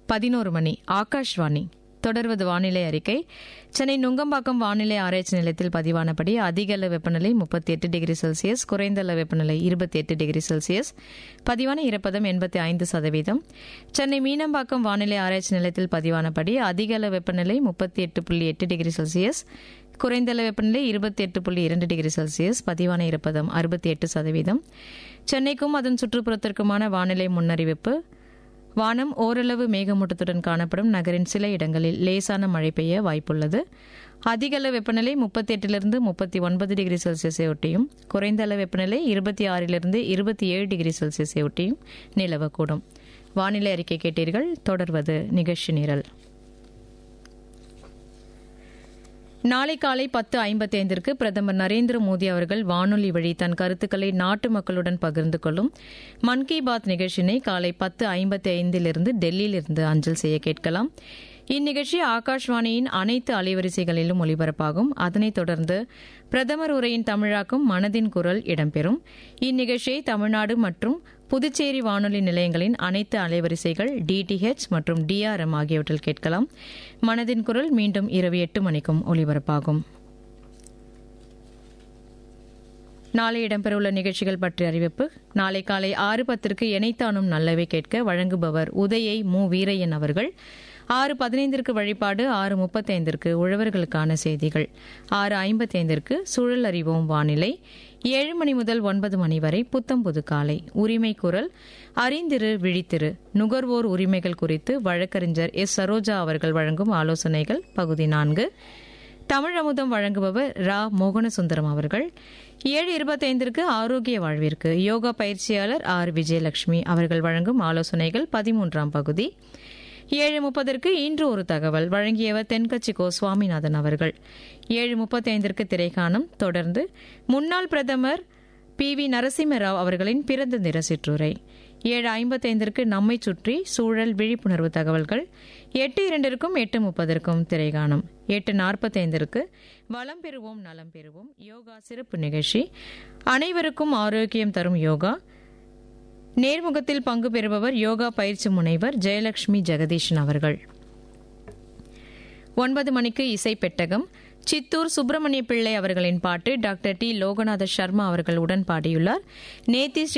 பதினோரு மணி ஆகாஷ்வாணி தொடர்வது வானிலை அறிக்கை சென்னை நுங்கம்பாக்கம் வானிலை ஆராய்ச்சி நிலையத்தில் பதிவானபடி அதிக அளவு வெப்பநிலை முப்பத்தி எட்டு டிகிரி செல்சியஸ் குறைந்த அளவு வெப்பநிலை இருபத்தி எட்டு டிகிரி செல்சியஸ் பதிவான ஈரப்பதம் எண்பத்தி ஐந்து சதவீதம் சென்னை மீனம்பாக்கம் வானிலை ஆராய்ச்சி நிலையத்தில் பதிவானபடி அதிக அளவு வெப்பநிலை முப்பத்தி எட்டு புள்ளி எட்டு டிகிரி செல்சியஸ் குறைந்த அளவு வெப்பநிலை இருபத்தி எட்டு புள்ளி இரண்டு டிகிரி செல்சியஸ் பதிவான ஈரப்பதம் அறுபத்தி எட்டு சதவீதம் சென்னைக்கும் அதன் சுற்றுப்புறத்திற்குமான வானிலை முன்னறிவிப்பு வானம் ஓரளவு மேகமூட்டத்துடன் காணப்படும் நகரின் சில இடங்களில் லேசான மழை பெய்ய வாய்ப்புள்ளது அதிக அளவு வெப்பநிலை முப்பத்தி எட்டிலிருந்து முப்பத்தி ஒன்பது டிகிரி செல்சியஸை ஒட்டியும் குறைந்த அளவு வெப்பநிலை இருபத்தி ஆறிலிருந்து இருபத்தி ஏழு டிகிரி செல்சியஸை ஒட்டியும் நிலவக்கூடும் வானிலை அறிக்கை கேட்டீர்கள் தொடர்வது நிகழ்ச்சி நிரல் நாளை காலை பத்து ஐம்பத்தைந்திற்கு பிரதமர் நரேந்திர மோடி அவர்கள் வானொலி வழி தன் கருத்துக்களை நாட்டு மக்களுடன் பகிர்ந்து கொள்ளும் மன் கி பாத் நிகழ்ச்சியினை காலை பத்து ஐம்பத்தி ஐந்திலிருந்து டெல்லியிலிருந்து அஞ்சல் செய்ய கேட்கலாம் இந்நிகழ்ச்சி ஆகாஷ்வாணியின் அனைத்து அலைவரிசைகளிலும் ஒலிபரப்பாகும் அதனைத் தொடர்ந்து பிரதமர் உரையின் தமிழாக்கும் மனதின் குரல் இடம்பெறும் இந்நிகழ்ச்சியை தமிழ்நாடு மற்றும் புதுச்சேரி வானொலி நிலையங்களின் அனைத்து அலைவரிசைகள் டிடிஹெச் மற்றும் டிஆர்எம் ஆகியவற்றில் கேட்கலாம் மனதின் குரல் மீண்டும் இரவு எட்டு மணிக்கும் ஒலிபரப்பாகும் நாளை இடம்பெறவுள்ள நிகழ்ச்சிகள் பற்றிய அறிவிப்பு நாளை காலை ஆறு பத்திற்கு எனைத்தானும் நல்லவை கேட்க வழங்குபவர் உதயை மு வீரையன் அவர்கள் ஆறு பதினைந்திற்கு வழிபாடு ஆறு முப்பத்தைந்திற்கு உழவர்களுக்கான செய்திகள் ஆறு ஐம்பத்தைந்திற்கு சூழல் அறிவோம் வானிலை ஏழு மணி முதல் ஒன்பது மணி வரை புத்தம் புது காலை உரிமை குரல் அறிந்திரு விழித்திரு நுகர்வோர் உரிமைகள் குறித்து வழக்கறிஞர் எஸ் சரோஜா அவர்கள் வழங்கும் ஆலோசனைகள் பகுதி நான்கு தமிழ் அமுதம் வழங்குபவர் ரா மோகனசுந்தரம் அவர்கள் ஏழு இருபத்தைந்திற்கு ஆரோக்கிய வாழ்விற்கு யோகா பயிற்சியாளர் ஆர் விஜயலட்சுமி அவர்கள் வழங்கும் ஆலோசனைகள் பதிமூன்றாம் பகுதி ஏழு முப்பதற்கு இன்று ஒரு தகவல் வழங்கியவர் தென்கட்சி கோ சுவாமிநாதன் அவர்கள் ஏழு முப்பத்தைந்திற்கு திரைக்காணம் தொடர்ந்து முன்னாள் பிரதமர் பி வி நரசிம்மராவ் அவர்களின் பிறந்த தின சிற்றுரை ஏழு ஐம்பத்தைந்திற்கு நம்மை சுற்றி சூழல் விழிப்புணர்வு தகவல்கள் எட்டு இரண்டிற்கும் எட்டு முப்பதற்கும் திரைகாணம் எட்டு நாற்பத்தைந்திற்கு வளம் பெறுவோம் நலம் பெறுவோம் யோகா சிறப்பு நிகழ்ச்சி அனைவருக்கும் ஆரோக்கியம் தரும் யோகா நேர்முகத்தில் பங்கு பெறுபவர் யோகா பயிற்சி முனைவர் ஜெயலட்சுமி ஜெகதீஷன் அவர்கள் ஒன்பது மணிக்கு இசை பெட்டகம் சித்தூர் சுப்பிரமணிய பிள்ளை அவர்களின் பாட்டு டாக்டர் டி லோகநாத சர்மா அவர்கள் உடன் பாடியுள்ளார் நேத்தி ஸ்ரீ